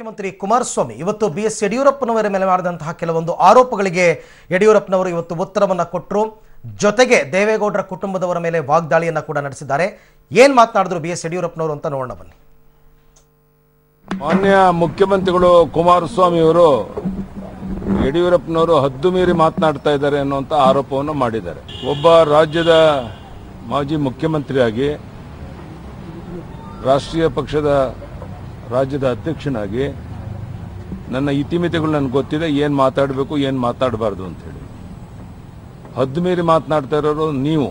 ಮುಖ್ಯಮಂತ್ರಿ ಕುಮಾರಸ್ವಾಮಿ ಇವತ್ತು B S ಯಡಿಯೂರಪ್ಪನವರ ಮೇಲೆ ಮಾಡಿದಂತಹ ಕೆಲವೊಂದು ಆರೋಪಗಳಿಗೆ ಯಡಿಯೂರಪ್ಪನವರು ಇವತ್ತು ಉತ್ತರವನ್ನು ಕೊಟ್ಟರು ಜೊತೆಗೆ ದೇವೇಗೌಡರ ಕುಟುಂಬದವರ ಮೇಲೆ ವಾಗ್ದಾಳಿಯನ್ನ ಕೂಡ ನಡೆಸಿದ್ದಾರೆ ಏನ್ ಮಾತನಾಡಿದ್ರು ಬಿ ಎಸ್ ಯಡಿಯೂರಪ್ಪನವರು ಅಂತ ನೋಡೋಣ ಬನ್ನಿ ಮಾನ್ಯ ಮುಖ್ಯಮಂತ್ರಿಗಳು ಕುಮಾರಸ್ವಾಮಿ ಅವರು ಯಡಿಯೂರಪ್ಪನವರು ಹದ್ದು ಮೀರಿ ಮಾತನಾಡ್ತಾ ಇದ್ದಾರೆ ಅನ್ನುವಂಥ ಆರೋಪವನ್ನು ಮಾಡಿದ್ದಾರೆ ಒಬ್ಬ ರಾಜ್ಯದ ಮಾಜಿ ಮುಖ್ಯಮಂತ್ರಿಯಾಗಿ ರಾಷ್ಟ್ರೀಯ ಪಕ್ಷದ ರಾಜ್ಯದ ಅಧ್ಯಕ್ಷನಾಗಿ ನನ್ನ ಇತಿಮಿತಿಗಳು ನನಗೆ ಗೊತ್ತಿದೆ ಏನು ಮಾತಾಡಬೇಕು ಏನು ಮಾತಾಡಬಾರ್ದು ಅಂತೇಳಿ ಹದ್ದು ಮೀರಿ ಮಾತನಾಡ್ತಾ ಇರೋರು ನೀವು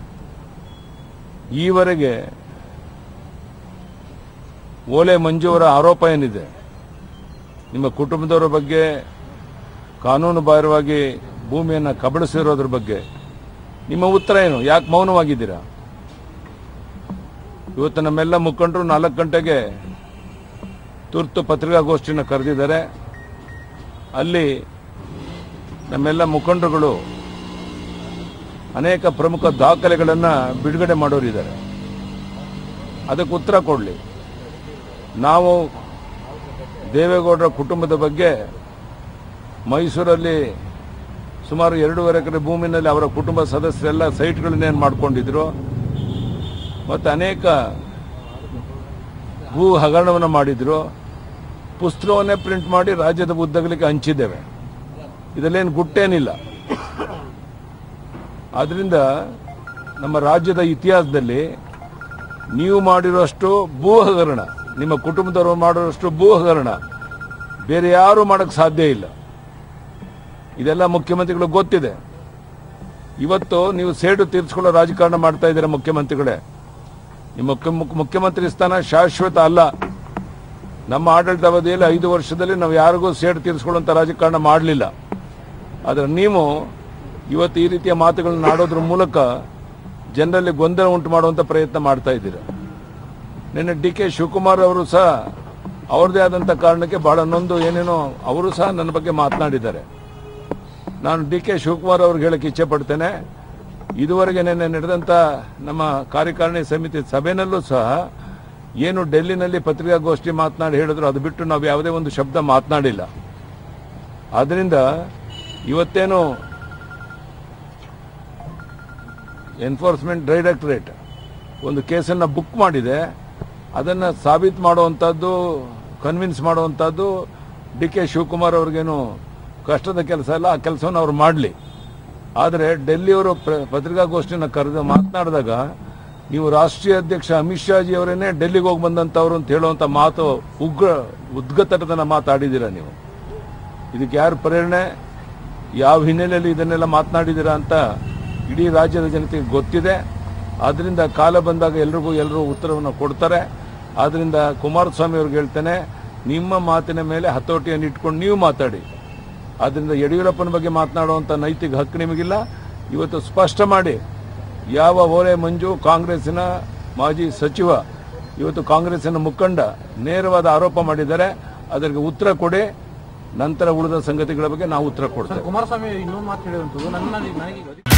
ಈವರೆಗೆ ಓಲೆ ಮಂಜು ಅವರ ಆರೋಪ ಏನಿದೆ ನಿಮ್ಮ ಕುಟುಂಬದವರ ಬಗ್ಗೆ ಕಾನೂನು ಬಾಹಿರವಾಗಿ ಭೂಮಿಯನ್ನು ಕಬಳಿಸಿರೋದ್ರ ಬಗ್ಗೆ ನಿಮ್ಮ ಉತ್ತರ ಏನು ಯಾಕೆ ಮೌನವಾಗಿದ್ದೀರಾ ಇವತ್ತು ನಮ್ಮೆಲ್ಲ ಮುಖಂಡರು ನಾಲ್ಕು ಗಂಟೆಗೆ ತುರ್ತು ಪತ್ರಿಕಾಗೋಷ್ಠಿನ ಕರೆದಿದ್ದಾರೆ ಅಲ್ಲಿ ನಮ್ಮೆಲ್ಲ ಮುಖಂಡರುಗಳು ಅನೇಕ ಪ್ರಮುಖ ದಾಖಲೆಗಳನ್ನು ಬಿಡುಗಡೆ ಮಾಡೋರಿದ್ದಾರೆ ಅದಕ್ಕೆ ಉತ್ತರ ಕೊಡಲಿ ನಾವು ದೇವೇಗೌಡರ ಕುಟುಂಬದ ಬಗ್ಗೆ ಮೈಸೂರಲ್ಲಿ ಸುಮಾರು ಎರಡೂವರೆ ಎಕರೆ ಭೂಮಿನಲ್ಲಿ ಅವರ ಕುಟುಂಬ ಸದಸ್ಯರೆಲ್ಲ ಸೈಟ್ಗಳನ್ನೇನು ಮಾಡ್ಕೊಂಡಿದ್ರು ಮತ್ತು ಅನೇಕ ಭೂ ಹಗರಣವನ್ನು ಮಾಡಿದ್ರು ಪುಸ್ತಕವನ್ನೇ ಪ್ರಿಂಟ್ ಮಾಡಿ ರಾಜ್ಯದ ಉದ್ದಗಲಿಕ್ಕೆ ಹಂಚಿದ್ದೇವೆ ಇದರಲ್ಲೇನು ಗುಟ್ಟೇನಿಲ್ಲ ಆದ್ರಿಂದ ನಮ್ಮ ರಾಜ್ಯದ ಇತಿಹಾಸದಲ್ಲಿ ನೀವು ಮಾಡಿರೋಷ್ಟು ಭೂ ಹಗರಣ ನಿಮ್ಮ ಕುಟುಂಬದವರು ಮಾಡಿರೋಷ್ಟು ಭೂ ಹಗರಣ ಬೇರೆ ಯಾರು ಮಾಡಕ್ಕೆ ಸಾಧ್ಯ ಇಲ್ಲ ಇದೆಲ್ಲ ಮುಖ್ಯಮಂತ್ರಿಗಳು ಗೊತ್ತಿದೆ ಇವತ್ತು ನೀವು ಸೇಡು ತೀರಿಸ್ಕೊಳ್ಳೋ ರಾಜಕಾರಣ ಮಾಡ್ತಾ ಇದ್ದೀರಾ ಮುಖ್ಯಮಂತ್ರಿಗಳೇ ನಿಮ್ಮ ಮುಖ್ಯ ಮುಖ್ಯ- ಮುಖ್ಯಮಂತ್ರಿ ಸ್ಥಾನ ಶಾಶ್ವತ ಅಲ್ಲ ನಮ್ಮ ಆಡಳಿತಾವಧಿಯಲ್ಲಿ ಐದು ವರ್ಷದಲ್ಲಿ ನಾವು ಯಾರಿಗೂ ಸೇಡು ತೀರಿಸ್ಕೊಳ್ಳುವಂಥ ರಾಜಕಾರಣ ಮಾಡಲಿಲ್ಲ ಆದರೆ ನೀವು ಇವತ್ತು ಈ ರೀತಿಯ ಮಾತುಗಳನ್ನು ಆಡೋದ್ರ ಮೂಲಕ ಜನರಲ್ಲಿ ಗೊಂದಲ ಉಂಟು ಮಾಡುವಂಥ ಪ್ರಯತ್ನ ಮಾಡ್ತಾ ಇದ್ದೀರಾ ನಿನ್ನೆ ಡಿ ಕೆ ಶಿವಕುಮಾರ್ ಅವರು ಸಹ ಅವ್ರದ್ದೇ ಆದಂಥ ಕಾರಣಕ್ಕೆ ಬಹಳ ನೊಂದು ಏನೇನೋ ಅವರು ಸಹ ನನ್ನ ಬಗ್ಗೆ ಮಾತನಾಡಿದ್ದಾರೆ ನಾನು ಡಿ ಕೆ ಶಿವಕುಮಾರ್ ಅವ್ರಿಗೆ ಹೇಳಕ್ಕೆ ಇಚ್ಛೆ ಪಡ್ತೇನೆ ಇದುವರೆಗೆ ನಿನ್ನೆ ನಡೆದಂಥ ನಮ್ಮ ಕಾರ್ಯಕಾರಿಣಿ ಸಮಿತಿ ಸಭೆನಲ್ಲೂ ಸಹ ಏನು ಡೆಲ್ಲಿನಲ್ಲಿ ಪತ್ರಿಕಾಗೋಷ್ಠಿ ಮಾತನಾಡಿ ಹೇಳಿದ್ರು ಅದು ಬಿಟ್ಟು ನಾವು ಯಾವುದೇ ಒಂದು ಶಬ್ದ ಮಾತನಾಡಿಲ್ಲ ಆದ್ದರಿಂದ ಇವತ್ತೇನು ಎನ್ಫೋರ್ಸ್ಮೆಂಟ್ ಡೈರೆಕ್ಟರೇಟ್ ಒಂದು ಕೇಸನ್ನು ಬುಕ್ ಮಾಡಿದೆ ಅದನ್ನು ಸಾಬೀತು ಮಾಡುವಂಥದ್ದು ಕನ್ವಿನ್ಸ್ ಮಾಡುವಂಥದ್ದು ಡಿ ಕೆ ಶಿವಕುಮಾರ್ ಅವ್ರಿಗೇನು ಕಷ್ಟದ ಕೆಲಸ ಇಲ್ಲ ಆ ಕೆಲಸವನ್ನು ಅವ್ರು ಮಾಡಲಿ ಆದರೆ ಡೆಲ್ಲಿಯವರು ಪ್ರ- ಪತ್ರಿಕಾಗೋಷ್ಠಿನ ಕರೆದು ಮಾತನಾಡಿದಾಗ ನೀವು ರಾಷ್ಟ್ರೀಯ ಅಧ್ಯಕ್ಷ ಅಮಿತ್ ಶಾಜಿ ಅವರೇನೆ ಡೆಲ್ಲಿಗೆ ಹೋಗಿ ಬಂದಂಥವ್ರು ಅಂತ ಹೇಳುವಂಥ ಮಾತು ಉಗ್ರ ಉದ್ಗತನದ ಮಾತಾಡಿದ್ದೀರಾ ನೀವು ಇದಕ್ಕೆ ಯಾರು ಪ್ರೇರಣೆ ಯಾವ ಹಿನ್ನೆಲೆಯಲ್ಲಿ ಇದನ್ನೆಲ್ಲ ಮಾತನಾಡಿದ್ದೀರಾ ಅಂತ ಇಡೀ ರಾಜ್ಯದ ಜನತೆಗೆ ಗೊತ್ತಿದೆ ಆದ್ರಿಂದ ಕಾಲ ಬಂದಾಗ ಎಲ್ರಿಗೂ ಎಲ್ಲರೂ ಉತ್ತರವನ್ನು ಕೊಡ್ತಾರೆ ಆದ್ರಿಂದ ಕುಮಾರಸ್ವಾಮಿ ಅವ್ರಿಗೆ ಹೇಳ್ತೇನೆ ನಿಮ್ಮ ಮಾತಿನ ಮೇಲೆ ಹತೋಟಿಯನ್ನು ಇಟ್ಕೊಂಡು ನೀವು ಮಾತಾಡಿ ಆದ್ರಿಂದ ಯಡಿಯೂರಪ್ಪನ ಬಗ್ಗೆ ಮಾತನಾಡುವಂಥ ನೈತಿಕ ಹಕ್ಕು ನಿಮಗಿಲ್ಲ ಇವತ್ತು ಸ್ಪಷ್ಟ ಮಾಡಿ ಯಾವ ಓಲೆ ಮಂಜು ಕಾಂಗ್ರೆಸ್ಸಿನ ಮಾಜಿ ಸಚಿವ ಇವತ್ತು ಕಾಂಗ್ರೆಸ್ಸಿನ ಮುಖಂಡ ನೇರವಾದ ಆರೋಪ ಮಾಡಿದ್ದಾರೆ ಅದಕ್ಕೆ ಉತ್ತರ ಕೊಡಿ ನಂತರ ಉಳಿದ ಸಂಗತಿಗಳ ಬಗ್ಗೆ ನಾವು ಉತ್ತರ ಕೊಡ್ತೇವೆ ಕುಮಾರಸ್ವಾಮಿ ಇನ್ನೊಂದು ಮಾತು ಹೇಳಿದಂಥದ್ದು ನನ್ನ ನನಗೆ